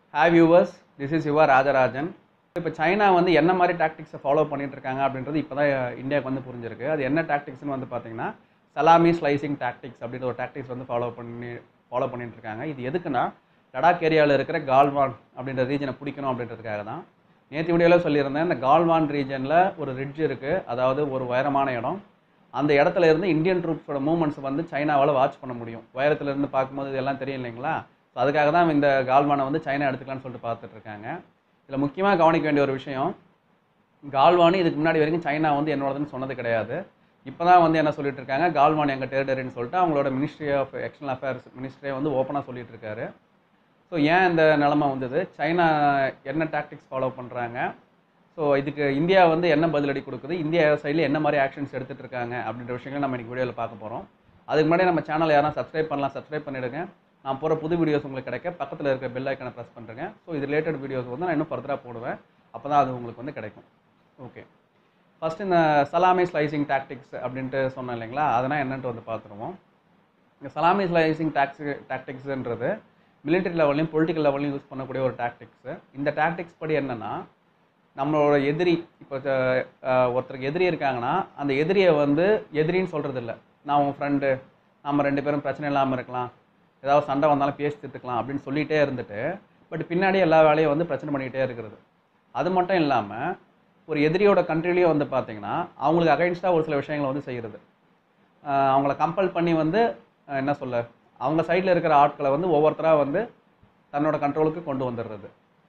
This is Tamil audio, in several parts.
have viewers this is your Rajarajan இப்போ சைனா வந்து என்ன மாதிரி டாக்டிக்ஸை ஃபாலோ பண்ணிட்டு இருக்காங்க அப்படின்றது இப்போ தான் இந்தியாவுக்கு வந்து புரிஞ்சிருக்கு அது என்ன டாக்டிக்ஸ்னு வந்து பார்த்தீங்கன்னா சலாமி ஸ்லைசிங் டாக்டிக்ஸ் அப்படின்ற ஒரு டாக்டிக்ஸ் வந்து ஃபாலோ பண்ணி ஃபாலோ பண்ணிட்டு இருக்காங்க இது எதுக்குன்னா லடாக் ஏரியாவில் இருக்கிற கால்வான் அப்படின்ற ரீஜனை பிடிக்கணும் அப்படின்றதுக்காக தான் நேற்று வீடியோவில் சொல்லியிருந்தேன் இந்த கால்வான் ரீஜனில் ஒரு ரிட்ஜ் இருக்குது அதாவது ஒரு உயரமான இடம் அந்த இடத்துல இருந்து இந்தியன் ட்ரூப்ஸோட மூவ்மெண்ட்ஸ் வந்து சைனாவால் வாட்ச் பண்ண முடியும் உயரத்துல இருந்து பார்க்கும்போது இதெல்லாம் தெரியும் இல்லைங்களா ஸோ அதுக்காக தான் இந்த கால்வானை வந்து சைனா எடுத்துக்கலாம்னு சொல்லிட்டு பார்த்துட்டு இருக்காங்க இதில் முக்கியமாக கவனிக்க வேண்டிய ஒரு விஷயம் கால்வான் இதுக்கு முன்னாடி வரைக்கும் சைனா வந்து என்னோடதுன்னு சொன்னது கிடையாது இப்போ தான் வந்து என்ன சொல்லிட்டு இருக்காங்க கால்வான் எங்கள் டெரிட்டரின்னு சொல்லிட்டு அவங்களோட மினிஸ்ட்ரி ஆஃப் எக்ஸ்டர்னல் அஃபேர்ஸ் மினிஸ்ட்ரியே வந்து ஓப்பனாக சொல்லிட்டு இருக்காரு ஸோ ஏன் இந்த நிலமை வந்தது சைனா என்ன டாக்டிக்ஸ் ஃபாலோ பண்ணுறாங்க ஸோ இதுக்கு இந்தியா வந்து என்ன பதிலடி கொடுக்குது இந்தியா சைடில் என்ன மாதிரி ஆக்ஷன்ஸ் எடுத்துகிட்டு இருக்காங்க அப்படின்ற விஷயங்களை நம்ம இன்னைக்கு வீடியோவில் பார்க்க போகிறோம் அதுக்கு முன்னாடி நம்ம சேனல் யாரும் சப்ஸ்கிரைப் பண்ணலாம் சப்ஸ்கிரைப் பண்ணிடுங்க நான் போகிற புது வீடியோஸ் உங்களுக்கு கிடைக்க பக்கத்தில் இருக்கிற பெல் ஐக்கனை ப்ரெஸ் பண்ணுறேங்க ஸோ இது ரிலேட்டட் வீடியோஸ் வந்து நான் இன்னும் ஃபர்தராக போடுவேன் அப்போ தான் அது உங்களுக்கு வந்து கிடைக்கும் ஓகே ஃபஸ்ட்டு இந்த சலாமி ஸ்லைசிங் டாக்டிக்ஸ் அப்படின்ட்டு சொன்னேன் இல்லைங்களா அதெல்லாம் என்னன்ட்டு வந்து பார்த்துருவோம் இந்த சலாமி ஸ்லைசிங் டாக்ஸ் டாக்டிக்ஸ்ன்றது மிலிட்டரி லெவல்லையும் பொலிட்டிக்கல் லெவல்லையும் யூஸ் பண்ணக்கூடிய ஒரு டாக்டிக்ஸு இந்த டாக்டிக்ஸ் படி என்னென்னா நம்மளோட எதிரி இப்போ அஹ், ஒருத்தருக்கு எதிரி இருக்காங்கன்னா அந்த எதிரியை வந்து எதிரின்னு சொல்கிறது இல்லை நான் உன் ஃப்ரெண்டு நம்ம ரெண்டு பேரும் பிரச்சனை இல்லாமல் இருக்கலாம் ஏதாவது சண்டை வந்தாலும் பேசி தீர்த்துக்கலாம் அப்படின்னு சொல்லிகிட்டே இருந்துட்டு பட் பின்னாடி எல்லா வேலையும் வந்து பிரச்சனை பண்ணிக்கிட்டே இருக்கிறது அது மட்டும் இல்லாமல் ஒரு எதிரியோட கண்ட்ரிலையும் வந்து பார்த்தீங்கன்னா அவங்களுக்கு அகைன்ஸ்டாக ஒரு சில விஷயங்களை வந்து செய்கிறது ஆஹ் அவங்கள கம்பல் பண்ணி வந்து ஆஹ் என்ன சொல்ல அவங்க சைடில் இருக்கிற ஆட்களை வந்து ஒவ்வொருத்தராக வந்து தன்னோட கண்ட்ரோலுக்கு கொண்டு வந்துடுறது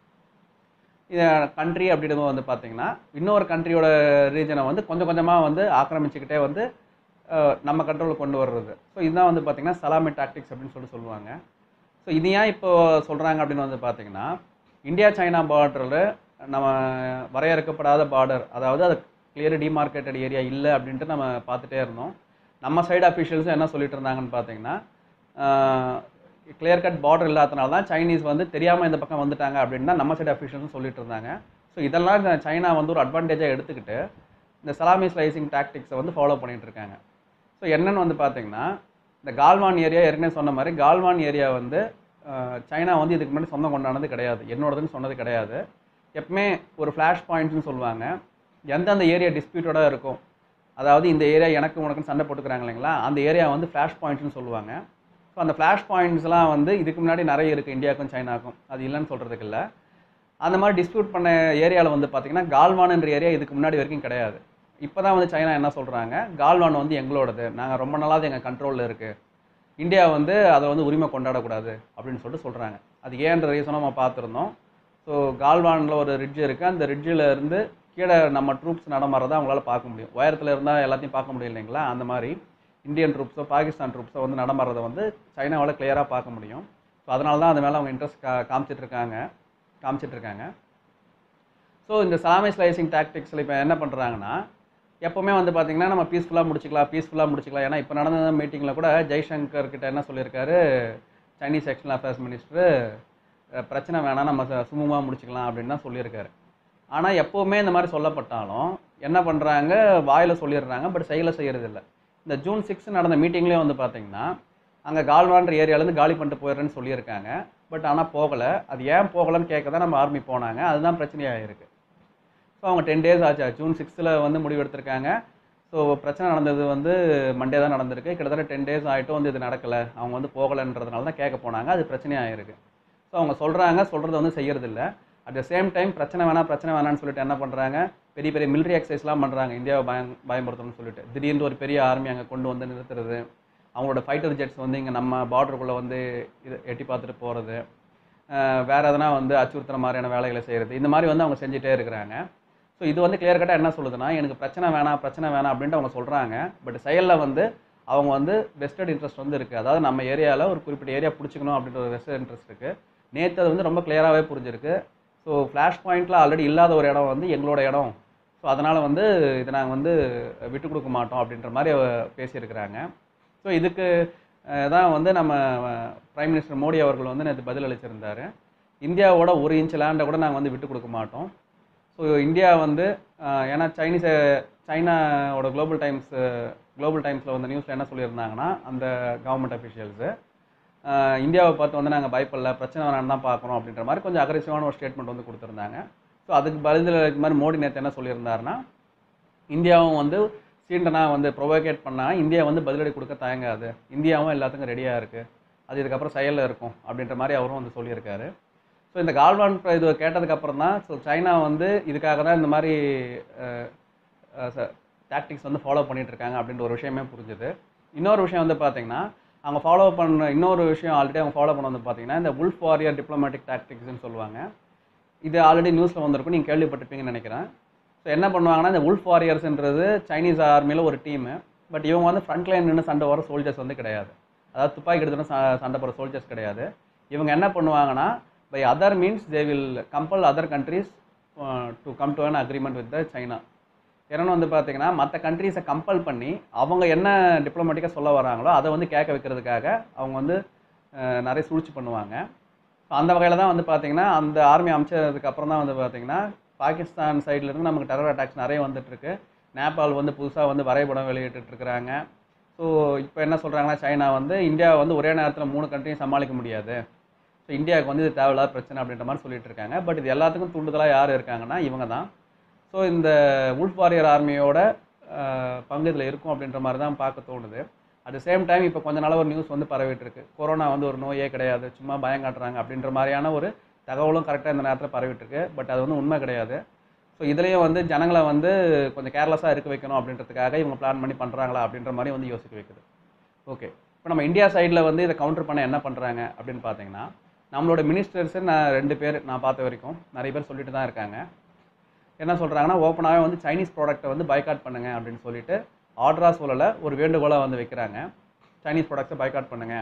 இது கண்ட்ரி அப்படின்றது வந்து பார்த்தீங்கன்னா இன்னொரு கண்ட்ரியோட ரீஜனை வந்து கொஞ்சம் கொஞ்சமாக வந்து ஆக்கிரமிச்சுக்கிட்டே வந்து ஆஹ் நம்ம கண்ட்ரோலுக்கு கொண்டு வர்றது ஸோ இதுதான் வந்து பார்த்தீங்கன்னா சலாமி டாக்டிக்ஸ் அப்படின்னு சொல்லி சொல்லுவாங்க ஸோ இது ஏன் இப்போ சொல்கிறாங்க அப்படின்னு வந்து பார்த்தீங்கன்னா இந்தியா சைனா பார்டரில் நம்ம வரையறுக்கப்படாத பார்டர் அதாவது அது கிளியர் டிமார்க்கெட்டட் ஏரியா இல்லை அப்படின்ட்டு நம்ம பார்த்துட்டே இருந்தோம் நம்ம சைடு அஃபிஷியல்ஸும் என்ன சொல்லிட்டு இருந்தாங்கன்னு பார்த்தீங்கன்னா கிளியர் கட் பார்டர் இல்லாதனால தான் சைனீஸ் வந்து தெரியாமல் இந்த பக்கம் வந்துட்டாங்க அப்படின்னு தான் நம்ம சைடு அஃபிஷியல்ஸும் சொல்லிட்டு இருந்தாங்க ஸோ இதெல்லாம் இந்த சைனா வந்து ஒரு அட்வான்டேஜாக எடுத்துக்கிட்டு இந்த சலாமி ஸ்லைசிங் டாக்டிக்ஸை வந்து ஃபாலோ பண்ணிட்டு இருக்காங்க ஸோ என்னன்னு வந்து பார்த்தீங்கன்னா இந்த கால்வான் ஏரியா ஏற்கனவே சொன்ன மாதிரி கால்வான் ஏரியா வந்து அஹ், சைனா வந்து இதுக்கு முன்னாடி சொந்தம் கொண்டாடுனது கிடையாது என்னோடதுன்னு சொன்னது கிடையாது எப்பவுமே ஒரு ஃப்ளாஷ் பாயிண்ட்ஸ்னு சொல்லுவாங்க எந்தெந்த ஏரியா டிஸ்பியூட்டடாக இருக்கும் அதாவது இந்த ஏரியா எனக்கு உனக்குன்னு சண்டை போட்டுக்கிறாங்க இல்லைங்களா அந்த ஏரியா வந்து ஃப்ளாஷ் பாயிண்ட்ஸ்னு சொல்லுவாங்க ஸோ அந்த ஃப்ளாஷ் பாயிண்ட்ஸ்லாம் வந்து இதுக்கு முன்னாடி நிறைய இருக்குது இந்தியாவுக்கும் சைனாக்கும் அது இல்லைன்னு சொல்கிறதுக்கு இல்லை அந்த மாதிரி டிஸ்பியூட் பண்ண ஏரியாவில் வந்து பார்த்தீங்கன்னா கால்வான்ன்ற ஏரியா இதுக்கு முன்னாடி வரைக்கும் கிடையாது இப்போ தான் வந்து சைனா என்ன சொல்கிறாங்க கால்வான் வந்து எங்களோடது நாங்கள் ரொம்ப நாளாவது எங்கள் கண்ட்ரோலில் இருக்குது இந்தியா வந்து அதை வந்து உரிமை கொண்டாடக்கூடாது அப்படின்னு சொல்லிட்டு சொல்கிறாங்க அது ஏன்ற ரீசனும் நம்ம பார்த்துருந்தோம் ஸோ கால்வானில் ஒரு ரிட்ஜ் இருக்குது அந்த ரிட்ஜில் இருந்து கீழே நம்ம ட்ரூப்ஸ் நடமாறதை அவங்களால பார்க்க முடியும் உயரத்தில் இருந்தால் எல்லாத்தையும் பார்க்க முடியும் இல்லைங்களா அந்த மாதிரி இந்தியன் ட்ரூப்ஸோ பாகிஸ்தான் ட்ரூப்ஸோ வந்து நடமாறதை வந்து சைனாவால் கிளியராக பார்க்க முடியும் ஸோ அதனால தான் அது மேலே அவங்க இன்ட்ரெஸ்ட் கா காமிச்சிட்டு இருக்காங்க காமிச்சிட்டு இருக்காங்க ஸோ இந்த சாமி ஸ்லைசிங் டாக்டிக்ஸில் இப்போ என்ன பண்ணுறாங்கன்னா எப்போவுமே வந்து பார்த்தீங்கன்னா நம்ம பீஸ்ஃபுல்லாக முடிச்சிக்கலாம் பீஸ்ஃபுல்லாக முடிச்சிக்கலாம் ஏன்னா இப்போ நடந்த மீட்டிங்கில் கூட ஜெய்சங்கர் கிட்ட என்ன சொல்லியிருக்காரு சைனீஸ் எக்ஸ்டர்னல் அஃபேர்ஸ் மினிஸ்டர் பிரச்சனை வேணாம் நம்ம சுமூகமாக முடிச்சுக்கலாம் அப்படின்னு தான் சொல்லியிருக்காரு ஆனால் எப்போவுமே இந்த மாதிரி சொல்லப்பட்டாலும் என்ன பண்ணுறாங்க வாயில் சொல்லிடுறாங்க பட் செயலை செய்கிறது இல்லை இந்த ஜூன் சிக்ஸ் நடந்த மீட்டிங்லேயே வந்து பார்த்தீங்கன்னா அங்கே கால்வான்ற ஏரியாலேருந்து காலி பண்ணிட்டு போயிடுறேன்னு சொல்லியிருக்காங்க பட் ஆனால் போகலை அது ஏன் போகலைன்னு கேட்க தான் நம்ம ஆர்மி போனாங்க அதுதான் பிரச்சனையாக இருக்குது ஸோ அவங்க டென் டேஸ் ஆச்சு ஜூன் சிக்ஸ்த்தில் வந்து முடிவெடுத்திருக்காங்க ஸோ பிரச்சனை நடந்தது வந்து மண்டே தான் நடந்திருக்கு கிட்டத்தட்ட டென் டேஸ் ஆகிட்டும் வந்து இது நடக்கலை அவங்க வந்து போகலைன்றதுனால தான் கேட்க போனாங்க அது பிரச்சனையாக இருக்குது ஸோ அவங்க சொல்கிறாங்க சொல்கிறத வந்து செய்யறதில்ல அட் த சேம் டைம் பிரச்சனை வேணாம் பிரச்சனை வேணாம்னு சொல்லிட்டு என்ன பண்ணுறாங்க பெரிய பெரிய மிலிட்ரி எக்ஸசைஸ்லாம் பண்ணுறாங்க இந்தியாவை பயம் பயன்படுத்தணும்னு சொல்லிட்டு திடீர்னு ஒரு பெரிய ஆர்மி அங்கே கொண்டு வந்து நிறுத்துறது அவங்களோட ஃபைட்டர் ஜெட்ஸ் வந்து இங்கே நம்ம பார்டருக்குள்ளே வந்து இது எட்டி பார்த்துட்டு போகிறது வேறு எதனா வந்து அச்சுறுத்துற மாதிரியான வேலைகளை செய்கிறது இந்த மாதிரி வந்து அவங்க செஞ்சுட்டே இருக்கிறாங்க ஸோ இது வந்து கிளியர் கட்டாக என்ன சொல்லுதுன்னா எனக்கு பிரச்சனை வேணாம் பிரச்சனை வேணாம் அப்படின்ட்டு அவங்க சொல்கிறாங்க பட் செயலில் வந்து அவங்க வந்து வெஸ்டர்ட் இன்ட்ரெஸ்ட் வந்து இருக்குது அதாவது நம்ம ஏரியாவில் ஒரு குறிப்பிட்ட ஏரியா பிடிச்சிக்கணும் அப்படின்ற ஒரு வெஸ்டர்ட் இன்ட்ரெஸ்ட் இருக்குது நேற்று அது வந்து ரொம்ப கிளியராகவே புரிஞ்சிருக்கு ஸோ ஃப்ளாஷ் பாயிண்ட்டில் ஆல்ரெடி இல்லாத ஒரு இடம் வந்து எங்களோட இடம் ஸோ அதனால் வந்து இதை நாங்கள் வந்து விட்டு கொடுக்க மாட்டோம் அப்படின்ற மாதிரி அவ பேசியிருக்கிறாங்க ஸோ இதுக்கு அஹ், தான் வந்து நம்ம பிரைம் மினிஸ்டர் மோடி அவர்கள் வந்து நேற்று பதில் அளிச்சிருந்தார் இந்தியாவோட ஒரு இன்ச் லேண்டை கூட நாங்கள் வந்து விட்டு கொடுக்க மாட்டோம் ஸோ இந்தியா வந்து அஹ், ஏன்னா சைனீஸ் சைனாவோட குளோபல் டைம்ஸ் குளோபல் டைம்ஸில் வந்து நியூஸில் என்ன சொல்லியிருந்தாங்கன்னா அந்த கவர்மெண்ட் அஃபிஷியல்ஸு ஆஹ் இந்தியாவை பார்த்து வந்து நாங்கள் பயப்படல பிரச்சனை வேணாம்னு தான் பார்க்குறோம் அப்படின்ற மாதிரி கொஞ்சம் அக்ரெசிவான ஒரு ஸ்டேட்மெண்ட் வந்து கொடுத்துருந்தாங்க ஸோ அதுக்கு பதில் இது மாதிரி மோடி நேற்று என்ன சொல்லியிருந்தாருன்னா இந்தியாவும் வந்து சீண்டனா வந்து ப்ரொவோகேட் பண்ணால் இந்தியா வந்து பதிலடி கொடுக்க தயங்காது இந்தியாவும் எல்லாத்துக்கும் ரெடியாக இருக்குது அது இதுக்கப்புறம் செயலில் இருக்கும் அப்படின்ற மாதிரி அவரும் வந்து சொல்லியிருக்காரு ஸோ இந்த கால்வான் ப- இது கேட்டதுக்கப்புறம் தான் ஸோ சைனா வந்து இதுக்காக தான் இந்த மாதிரி டாக்டிக்ஸ் வந்து ஃபாலோ பண்ணிட்டு இருக்காங்க அப்படின்ற ஒரு விஷயமே புரிஞ்சுது இன்னொரு விஷயம் வந்து பார்த்தீங்கன்னா அவங்க ஃபாலோ பண்ண இன்னொரு விஷயம் ஆல்ரெடி அவங்க ஃபாலோ பண்ண வந்து பார்த்தீங்கன்னா இந்த உல்ஃப் வாரியர் டிப்ளமேட்டிக் டாக்டிக்ஸ்னு சொல்லுவாங்க இது ஆல்ரெடி நியூஸில் வந்திருக்கும் நீங்கள் கேள்விப்பட்டிருப்பீங்கன்னு நினைக்கிறேன் ஸோ என்ன பண்ணுவாங்கன்னா இந்த உல்ஃப் வாரியர்ஸ்ன்றது சைனீஸ் ஆர்மியில் ஒரு டீமு பட் இவங்க வந்து ஃப்ரண்ட் லைன் நின்று சண்டை வர சோல்ஜர்ஸ் வந்து கிடையாது அதாவது துப்பாக்கி எடுத்துன்னு ச- சண்டை போகிற சோல்ஜர்ஸ் கிடையாது இவங்க என்ன பண்ணுவாங்கன்னா by other means they will compel other countries to come to an agreement with the China ஏன்னா வந்து பார்த்தீங்கன்னா மற்ற கண்ட்ரீஸை கம்பல் பண்ணி அவங்க என்ன டிப்ளமேட்டிக்காக சொல்ல வராங்களோ அதை வந்து கேட்க வைக்கிறதுக்காக அவங்க வந்து அஹ், நிறைய சூழ்ச்சி பண்ணுவாங்க ஸோ அந்த வகையில் தான் வந்து பார்த்தீங்கன்னா அந்த ஆர்மி அமைச்சதுக்கு அப்புறம் தான் வந்து பார்த்தீங்கன்னா பாகிஸ்தான் side ல இருந்து நமக்கு டெரர் அட்டாக்ஸ் நிறைய வந்துட்டு இருக்கு நேபாள் வந்து புதுசாக வந்து வரைபடம் வெளியிட்டு இருக்கிறாங்க ஸோ இப்போ என்ன சொல்கிறாங்கன்னா சைனா வந்து இந்தியா வந்து ஒரே நேரத்தில் மூணு கண்ட்ரியும் சமாளிக்க முடியாது ஸோ இந்தியாவுக்கு வந்து இது தேவையில்லாத பிரச்சனை அப்படின்ற மாதிரி சொல்லிட்டு இருக்காங்க பட் இது எல்லாத்துக்கும் தூண்டுதலாக யார் இருக்காங்கன்னா இவங்க தான் ஸோ இந்த உல்ஃப் வாரியர் ஆர்மியோட பங்கு இதில் இருக்கும் அப்படின்ற மாதிரி தான் பார்க்க தோணுது அட் சேம் டைம் இப்போ கொஞ்ச நாளாக ஒரு நியூஸ் வந்து பரவிட்டு இருக்கு கொரோனா வந்து ஒரு நோயே கிடையாது சும்மா பயம் காட்டுறாங்க அப்படின்ற மாதிரியான ஒரு தகவலும் கரெக்டாக இந்த நேரத்தில் பரவிட்டு இருக்கு பட் அது வந்து உண்மை கிடையாது ஸோ இதுலேயும் வந்து ஜனங்களை வந்து கொஞ்சம் கேர்லெஸ்ஸாக இருக்க வைக்கணும் அப்படின்றதுக்காக இவங்க பிளான் பண்ணி பண்ணுறாங்களா அப்படின்ற மாதிரி வந்து யோசிக்க வைக்குது ஓகே இப்போ நம்ம இந்தியா சைடில் வந்து இதை கவுண்டர் பண்ண என்ன பண்ணுறாங்க அப்படின்னு பார்த்தீங்கன்னா நம்மளோட மினிஸ்டர்ஸு நான் ரெண்டு பேர் நான் பார்த்த வரைக்கும் நிறைய பேர் சொல்லிட்டு தான் இருக்காங்க என்ன சொல்கிறாங்கன்னா ஓப்பனாகவே வந்து சைனீஸ் ப்ராடக்ட்டை வந்து பைகாட் பண்ணுங்க அப்படின்னு சொல்லிட்டு ஆர்டராக சொல்லலை ஒரு வேண்டுகோளாக வந்து வைக்கிறாங்க சைனீஸ் ப்ராடக்ட்ஸை பைகாட் பண்ணுங்க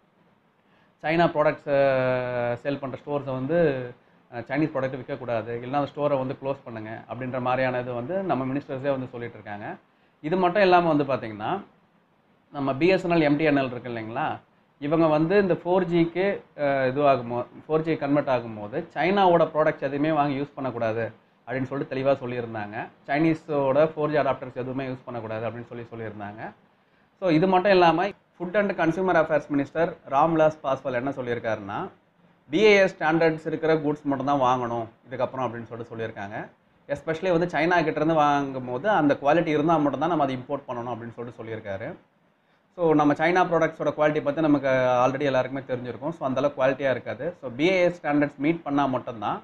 சைனா ப்ராடக்ட்ஸை சேல் பண்ணுற ஸ்டோர்ஸை வந்து அஹ், சைனீஸ் ப்ராடக்ட் விற்கக்கூடாது இல்லைன்னா அந்த ஸ்டோரை வந்து க்ளோஸ் பண்ணுங்க அப்படின்ற மாதிரியான இது வந்து நம்ம மினிஸ்டர்ஸே வந்து சொல்லிட்டு இருக்காங்க இது மட்டும் இல்லாமல் வந்து பார்த்தீங்கன்னா நம்ம பிஎஸ்என்எல் எம்டிஎன்எல் இருக்கு இல்லைங்களா இவங்க வந்து இந்த ஃபோர் ஜிக்கு இதுவாகும் ஃபோர் ஜி கன்வெர்ட் ஆகும்போது சைனாவோட ப்ராடக்ட்ஸ் எதுவுமே வாங்கி யூஸ் பண்ணக்கூடாது அப்படின்னு சொல்லிட்டு தெளிவாக சொல்லியிருந்தாங்க சைனீஸோட ஃபோர் ஜி அடாப்டர்ஸ் எதுவுமே யூஸ் பண்ணக்கூடாது அப்படின்னு சொல்லி சொல்லியிருந்தாங்க ஸோ இது மட்டும் இல்லாமல் food and consumer affairs minister Ramvilas Paswan என்ன சொல்லியிருக்காருன்னா பிஏஎஸ் ஸ்டாண்டர்ட்ஸ் இருக்கிற குட்ஸ் மட்டும் தான் வாங்கணும் இதுக்கப்புறம் அப்படின்னு சொல்லிட்டு சொல்லியிருக்காங்க எஸ்பெஷலி வந்து சைனா கிட்ட இருந்து வாங்கும் போது அந்த குவாலிட்டி இருந்தால் மட்டும் தான் நம்ம அதை இம்போர்ட் பண்ணணும் அப்படின்னு சொல்லிட்டு சொல்லியிருக்காரு ஸோ நம்ம சைனா ப்ராடக்ட்ஸோட குவாலிட்டி பற்றி நமக்கு ஆல்ரெடி எல்லாருக்குமே தெரிஞ்சிருக்கும் ஸோ அந்தளவு குவாலிட்டியாக இருக்காது ஸோ பிஏஎஸ் ஸ்டாண்டர்ட்ஸ் மீட் பண்ணால் மட்டும்தான்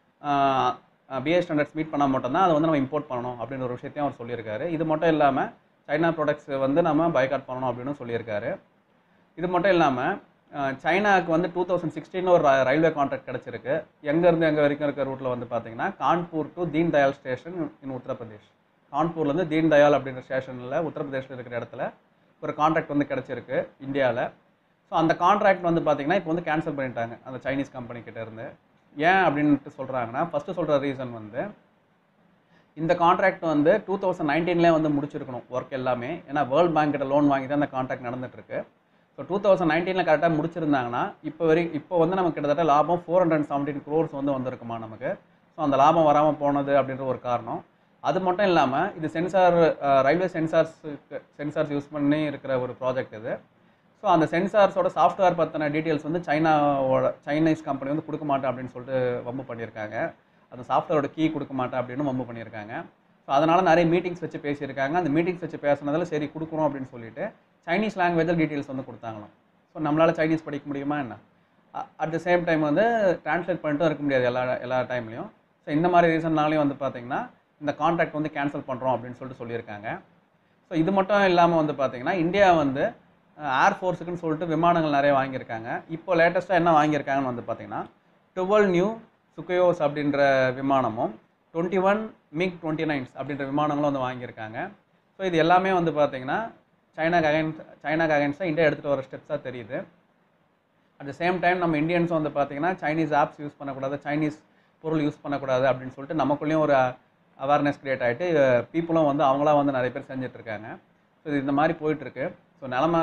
பிஏ ஸ்டாண்டர்ட்ஸ் மீட் பண்ணால் மட்டும்தான் அதை வந்து நம்ம இம்போர்ட் பண்ணணும் அப்படின்னு ஒரு விஷயத்தையும் அவர் சொல்லியிருக்காரு இது மட்டும் இல்லாமல் சைனா ப்ராடக்ட்ஸ் வந்து நம்ம பைகாட் பண்ணணும் அப்படின்னு சொல்லியிருக்காரு இது மட்டும் இல்லாமல் சைனாவுக்கு வந்து டூ தௌசண்ட் சிக்ஸ்டீன் ஒரு ரயில்வே கான்ட்ராக்ட் கிடச்சிருக்கு எங்கேருந்து எங்கே வரைக்கும் இருக்க ரூட்டில் வந்து பார்த்தீங்கன்னா Kanpur to Deen Dayal station in Uttar Pradesh கான்பூர்லேருந்து தீன் தயாள் அப்படின்ற ஸ்டேஷனில் உத்தரப்பிரதேஷில் இருக்கிற இடத்துல ஒரு கான்ட்ராக்ட் வந்து கிடச்சிருக்கு இந்தியாவில் ஸோ அந்த கான்ட்ராக்ட் வந்து பார்த்தீங்கன்னா இப்போ வந்து கேன்சல் பண்ணிட்டாங்க அந்த சைனீஸ் கம்பெனி கிட்ட இருந்து ஏன் அப்படின்ட்டு சொல்கிறாங்கன்னா ஃபஸ்ட்டு சொல்கிற ரீசன் வந்து இந்த கான்ட்ராக்ட் வந்து டூ தௌசண்ட் நைன்டீன்லேயே வந்து முடிச்சிருக்கணும் ஒர்க் எல்லாமே ஏன்னா வேர்ல்ட் பேங்க் கிட்ட லோன் வாங்கி தான் அந்த கான்ட்ராக்ட் நடந்துட்டு இருக்கு ஸோ டூ தௌசண்ட் நைன்டீனில் கரெக்டாக முடிச்சிருந்தாங்கன்னா இப்போ வரை இப்போ வந்து நமக்கு கிட்டத்தட்ட லாபம் ஃபோர் ஹண்ட்ரட் செவன்டீன் க்ரோர்ஸ் வந்து வந்திருக்குமா நமக்கு ஸோ அந்த லாபம் வராமல் போனது அப்படின்ற ஒரு காரணம் அது மட்டும் இல்லாமல் இது sensor railway sensors sensors use பண்ணி இருக்கிற ஒரு ப்ராஜெக்ட் இது ஸோ அந்த சென்சார்ஸோட சாஃப்ட்வேர் பற்றின டீட்டெயில்ஸ் வந்து சைனாவோட சைனீஸ் கம்பெனி வந்து கொடுக்க மாட்டேன் அப்படின்னு சொல்லிட்டு வம்பு பண்ணியிருக்காங்க அந்த சாஃப்ட்வேரோட கீ கொடுக்க மாட்டேன் அப்படின்னு வம்பு பண்ணியிருக்காங்க ஸோ அதனால் நிறைய மீட்டிங்ஸ் வச்சு பேசியிருக்காங்க அந்த மீட்டிங்ஸ் வச்சு பேசுனதில் சரி கொடுக்குறோம் அப்படின்னு சொல்லிட்டு சைனீஸ் லாங்குவேஜில் டீட்டெயில்ஸ் வந்து கொடுத்தாங்களாம் ஸோ நம்மளால் சைனீஸ் படிக்க முடியுமா என்ன அட் த சேம் டைம் வந்து டிரான்ஸ்லேட் பண்ணிட்டும் இருக்க முடியாது எல்லா எல்லா டைம்லையும் ஸோ இந்த மாதிரி ரீசன்னாலையும் வந்து பார்த்தீங்கன்னா இந்த கான்ட்ராக்ட் வந்து கேன்சல் பண்ணுறோம் அப்படின்னு சொல்லிட்டு சொல்லியிருக்காங்க ஸோ இது மட்டும் இல்லாமல் வந்து பார்த்தீங்கன்னா இந்தியா வந்து ஏர் ஃபோர்ஸுக்குன்னு சொல்லிட்டு விமானங்கள் நிறைய வாங்கியிருக்காங்க இப்போ லேட்டஸ்ட்டாக என்ன வாங்கியிருக்காங்கன்னு வந்து பார்த்தீங்கன்னா டுவெல் நியூ சுக்கயோஸ் அப்படின்ற விமானமும் twenty one MiG twenty nines அப்படின்ற விமானங்களும் வந்து வாங்கியிருக்காங்க ஸோ இது எல்லாமே வந்து பார்த்தீங்கன்னா சைனாக்கு அகைன்ஸ் சைனாக்கு அகைன்ஸ்டாக இந்தியா எடுத்துகிட்டு வர ஸ்டெப்ஸாக தெரியுது அட் த சேம் டைம் நம்ம இந்தியன்ஸ் வந்து பார்த்தீங்கன்னா சைனீஸ் ஆப்ஸ் யூஸ் பண்ணக்கூடாது சைனீஸ் பொருள் யூஸ் பண்ணக்கூடாது அப்படின்னு சொல்லிட்டு நமக்குள்ளேயும் ஒரு அவேர்னஸ் கிரியேட் ஆகிட்டு பீப்புளும் வந்து அவங்களாம் வந்து நிறைய பேர் செஞ்சுட்டு இருக்காங்க ஸோ இது இந்த மாதிரி போயிட்டுருக்கு ஸோ நிலமை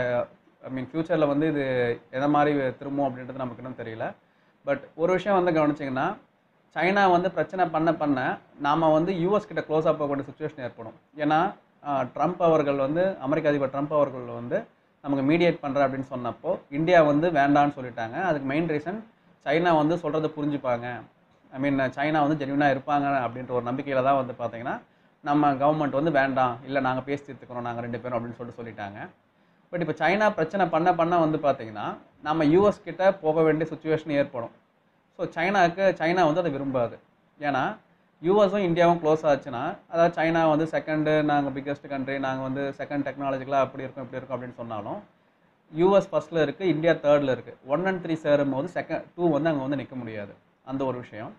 ஐ மீன் ஃப்யூச்சரில் வந்து இது எந்த மாதிரி திரும்பும் அப்படின்றது நமக்கு இன்னும் தெரியல பட் ஒரு விஷயம் வந்து கவனிச்சிங்கன்னா சைனா வந்து பிரச்சனை பண்ண பண்ண நாம் வந்து யூஎஸ் கிட்ட க்ளோஸ் ஆக போகக்கூடிய சுச்சுவேஷன் ஏற்படும் ஏன்னா ட்ரம்ப் அவர்கள் வந்து அமெரிக்க அதிபர் ட்ரம்ப் அவர்கள் வந்து நமக்கு மீடியேட் பண்ணுற அப்படின்னு சொன்னப்போ இந்தியா வந்து வேண்டான்னு சொல்லிட்டாங்க அதுக்கு மெயின் ரீசன் சைனா வந்து சொல்கிறத புரிஞ்சுப்பாங்க ஐ மீன் சைனா வந்து ஜென்யூனாக இருப்பாங்க அப்படின்ற ஒரு நம்பிக்கையில் தான் வந்து பார்த்தீங்கன்னா நம்ம கவர்மெண்ட் வந்து வேண்டாம் இல்லை நாங்கள் பேசி தீர்த்துக்கிறோம் நாங்கள் ரெண்டு பேரும் அப்படின்னு சொல்லிட்டு சொல்லிட்டாங்க பட் இப்போ சைனா பிரச்சனை பண்ண பண்ண வந்து பார்த்தீங்கன்னா நம்ம யூஎஸ் கிட்ட போக வேண்டிய சுச்சுவேஷன் ஏற்படும் ஸோ சைனாவுக்கு சைனா வந்து அதை விரும்பாது ஏன்னா யூஎஸும் இந்தியாவும் க்ளோஸ் ஆச்சுன்னா அதாவது சைனா வந்து செகண்டு நாங்கள் பிக்கஸ்ட் கண்ட்ரி நாங்கள் வந்து செகண்ட் டெக்னாலஜிக்கலாக அப்படி இருக்கும் இப்படி இருக்கும் அப்படின்னு சொன்னாலும் யூஎஸ் ஃபர்ஸ்ட்டில் இருக்குது இந்தியா தேர்டில் இருக்குது ஒன் அண்ட் த்ரீ சேரும் போது செகண்ட் டூ வந்து அங்கே வந்து நிற்க முடியாது அந்த ஒரு விஷயம்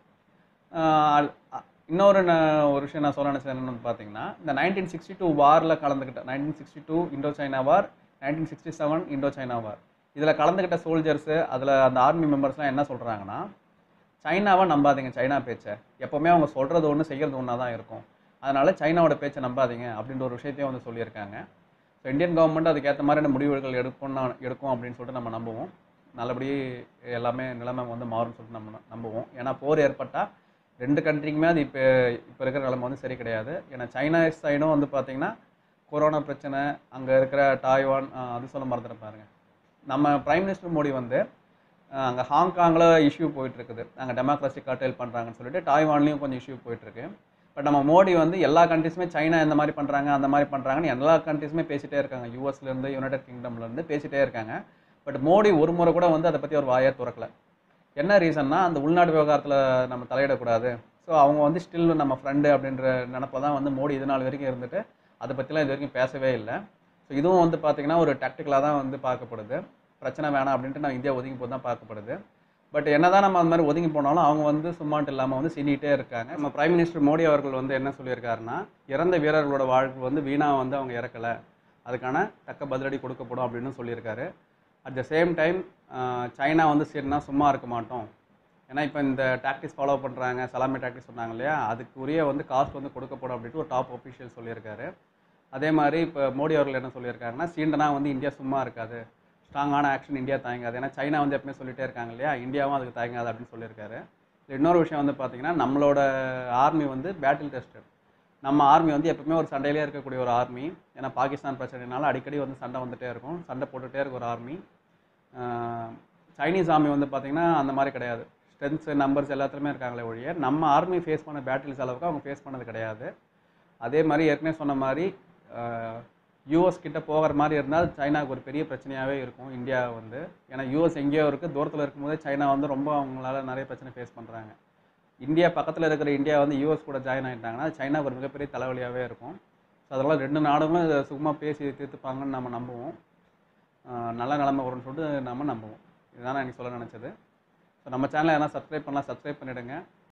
ஆஹ் அ- இன்னொரு நான் ஒரு விஷயம் நான் சொல்ல நினச்சது என்னன்னு பார்த்தீங்கன்னா இந்த நைன்டீன் சிக்ஸ்டி டூ வாரில் கலந்துக்கிட்ட nineteen sixty two Indo China war nineteen sixty seven Indo China war இதில் கலந்துக்கிட்ட சோல்ஜர்ஸு அதில் அந்த ஆர்மி மெம்பர்ஸ்லாம் என்ன சொல்கிறாங்கன்னா சைனாவை நம்பாதீங்க சைனா பேச்சை எப்போவுமே அவங்க சொல்கிறது ஒன்று செய்கிறது ஒன்றா தான் இருக்கும் அதனால் சைனாவோட பேச்சை நம்பாதீங்க அப்படின்ற ஒரு விஷயத்தையும் வந்து சொல்லியிருக்காங்க ஸோ இந்தியன் கவர்மெண்ட் அதுக்கேற்ற மாதிரியான முடிவுகள் எடுக்கும்னு எடுக்கும் அப்படின்னு சொல்லிட்டு நம்ம நம்புவோம் நல்லபடி எல்லாமே நிலைமை வந்து மாறும்னு சொல்லிட்டு நம்ம நம்புவோம் ஏன்னா போர் ஏற்பட்டால் ரெண்டு கண்ட்ரிக்குமே அது இப்போ இப்போ இருக்கிற நிலைமை வந்து சரி கிடையாது ஏன்னா சைனா சைடும் வந்து பார்த்தீங்கன்னா கொரோனா பிரச்சனை அங்கே இருக்கிற டாய்வான் ஆஹ் அது சொல்ல மறந்துட்டு பாருங்க நம்ம பிரைம் மினிஸ்டர் மோடி வந்து அங்கே ஹாங்காங்கில் இஷ்யூ போயிட்டுருக்குது அங்கே டெமோக்ரஸி கர்டைல் பண்ணுறாங்கன்னு சொல்லிட்டு டாய்வான்லேயும் கொஞ்சம் இஷ்யூ போயிட்டுருக்கு பட் நம்ம மோடி வந்து எல்லா கண்ட்ரிஸுமே சைனா இந்த மாதிரி பண்ணுறாங்க அந்த மாதிரி பண்ணுறாங்கன்னு எல்லா கண்ட்ரிஸுமே பேசிட்டே இருக்காங்க யூஎஸ்லேருந்து யுனைடெட் கிங்டம்லேருந்து பேசிட்டே இருக்காங்க பட் மோடி ஒரு முறை கூட வந்து அதை பற்றி ஒரு வாயை திறக்கல என்ன ரீசன்னா அந்த உள்நாட்டு விவகாரத்தில் நம்ம தலையிடக்கூடாது ஸோ அவங்க வந்து ஸ்டில் நம்ம ஃப்ரெண்டு அப்படின்ற நினப்பில் தான் வந்து மோடி இது நாள் வரைக்கும் இருந்துட்டு அதை பற்றிலாம் இது வரைக்கும் பேசவே இல்லை ஸோ இதுவும் வந்து பார்த்தீங்கன்னா ஒரு டாக்டிக்கலாக தான் வந்து பார்க்கப்படுது பிரச்சனை வேணாம் அப்படின்ட்டு நான் இந்தியா ஒதுங்கி போய் தான் பார்க்கப்படுது பட் என்னதான் நம்ம அந்த மாதிரி ஒதுங்கி போனாலும் அவங்க வந்து சும்மாட்டு இல்லாமல் வந்து சின்னிட்டே இருக்காங்க நம்ம பிரைம் மினிஸ்டர் மோடி அவர்கள் வந்து என்ன சொல்லியிருக்காருன்னா இறந்த வீரர்களோட வாழ்க்கை வந்து வீணாக வந்து அவங்க இறக்கலை அதுக்கான தக்க பதிலடி கொடுக்கப்படும் அப்படின்னு சொல்லியிருக்காரு at the same time China வந்து சரினா சும்மா இருக்க மாட்டோம் ஏன்னா இப்போ இந்த டாக்டிஸ் ஃபாலோ பண்ணுறாங்க சலாமி டாக்டிஸ் சொன்னாங்க இல்லையா அதுக்குரிய வந்து காஸ்ட் வந்து கொடுக்கப்படும் அப்படின்ட்டு ஒரு டாப் ஒஃபிஷியல் சொல்லியிருக்காரு அதே மாதிரி இப்போ மோடி அவர்கள் என்ன சொல்லியிருக்காங்கன்னா சீண்டனா வந்து இந்தியா சும்மா இருக்காது ஸ்ட்ராங்கான ஆக்ஷன் இந்தியா தயங்காது ஏன்னா சைனா வந்து எப்பவுமே சொல்லிட்டே இருக்காங்க இல்லையா இந்தியாவும் அதுக்கு தயங்காது அப்படின்னு சொல்லியிருக்காரு இதுல இன்னொரு விஷயம் வந்து பார்த்தீங்கன்னா நம்மளோட ஆர்மி வந்து பேட்டில் டெஸ்டட் நம்ம ஆர்மி வந்து எப்பவுமே ஒரு சண்டையிலே இருக்கக்கூடிய ஒரு ஆர்மி ஏன்னா பாகிஸ்தான் பிரச்சனைனால அடிக்கடி வந்து சண்டை வந்துட்டே இருக்கும் சண்டை போட்டுகிட்டே இருக்க ஒரு ஆர்மி சைனீஸ் ஆர்மி வந்து பார்த்தீங்கன்னா அந்த மாதிரி கிடையாது ஸ்ட்ரென்த்ஸ் நம்பர்ஸ் எல்லாத்துலேயுமே இருக்காங்களே ஒழிய நம்ம ஆர்மி ஃபேஸ் பண்ண பேட்டில்ஸ் அளவுக்கு அவங்க ஃபேஸ் பண்ணது கிடையாது அதே மாதிரி ஏற்கனவே சொன்ன மாதிரி யூஎஸ் கிட்ட போகிற மாதிரி இருந்தால் சைனாவுக்கு ஒரு பெரிய பிரச்சனையாகவே இருக்கும் இந்தியா வந்து ஏன்னா யூஎஸ் எங்கேயோ இருக்குது தூரத்தில் இருக்கும்போதே சைனா வந்து ரொம்ப அவங்களால நிறைய பிரச்சனை ஃபேஸ் பண்ணுறாங்க இந்தியா பக்கத்தில் இருக்கிற இந்தியா வந்து யூஎஸ் கூட ஜாயின் ஆகிட்டாங்கன்னா சைனாவுக்கு ஒரு மிகப்பெரிய தலைவலியாகவே இருக்கும் ஸோ அதெல்லாம் ரெண்டு நாடுகளும் இதை சும்மா பேசி தீர்த்துப்பாங்கன்னு நம்ம நம்புவோம் ஆஹ் நல்ல நிலைமை வரும்னு சொல்லிட்டு நம்ம நம்புவோம் இதுதான் நான் இன்னைக்கு சொல்ல நினச்சது ஸோ நம்ம சேனலை எதனா சப்ஸ்கிரைப் பண்ணலாம் சப்ஸ்கிரைப் பண்ணிவிடுங்க